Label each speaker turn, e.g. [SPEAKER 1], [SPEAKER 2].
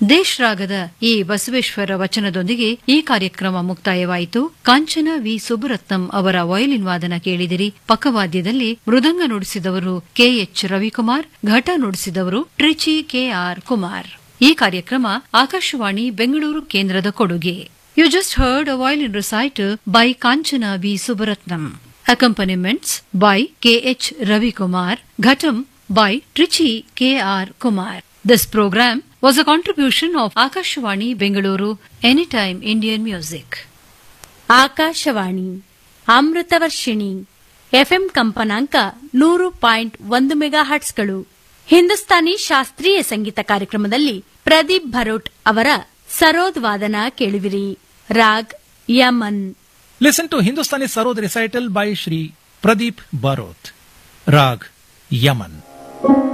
[SPEAKER 1] ದೇಶ್ರಾಗದ ಈ ಬಸವೇಶ್ವರ ವಚನದೊಂದಿಗೆ ಈ ಕಾರ್ಯಕ್ರಮ ಮುಕ್ತಾಯವಾಯಿತು ಕಾಂಚನ ವಿ ಸುಬ್ಬರತ್ನಂ ಅವರ ವಯಲಿನ್ ವಾದನ ಕೇಳಿದಿರಿ ಪಕ್ಕವಾದ್ಯದಲ್ಲಿ ಮೃದಂಗ ನುಡಿಸಿದವರು ಕೆಎಚ್ ರವಿಕುಮಾರ್ ಘಟ ನುಡಿಸಿದವರು ಟ್ರಿಚಿ ಕೆಆರ್ ಕುಮಾರ್ ಈ ಕಾರ್ಯಕ್ರಮ ಆಕಾಶವಾಣಿ ಬೆಂಗಳೂರು ಕೇಂದ್ರದ ಕೊಡುಗೆ you just heard a violin recital by Kanchana V Subbaratnam accompaniments by KH Ravikumar ghatam by Trichy K.R. Kumar. This program was a contribution of Akashwani Bengaluru Anytime Indian Music.
[SPEAKER 2] Akashvani Amrithavarshini FM ಕಂಪನಾಂಕ ನೂರು ಪಾಯಿಂಟ್ ಒಂದು ಮೆಗಾ ಹರ್ಟ್ಸ್ಗಳು ಹಿಂದೂಸ್ತಾನಿ ಶಾಸ್ತ್ರೀಯ ಸಂಗೀತ ಕಾರ್ಯಕ್ರಮದಲ್ಲಿ ಪ್ರದೀಪ್ ಭರೋಟ್ ಅವರ ಸರೋದ್ ವಾದನ ಕೇಳುವಿರಿ raag Yaman
[SPEAKER 3] Listen to Hindustani Sarod recital by Shri Pradeep Barot. Rag Yaman.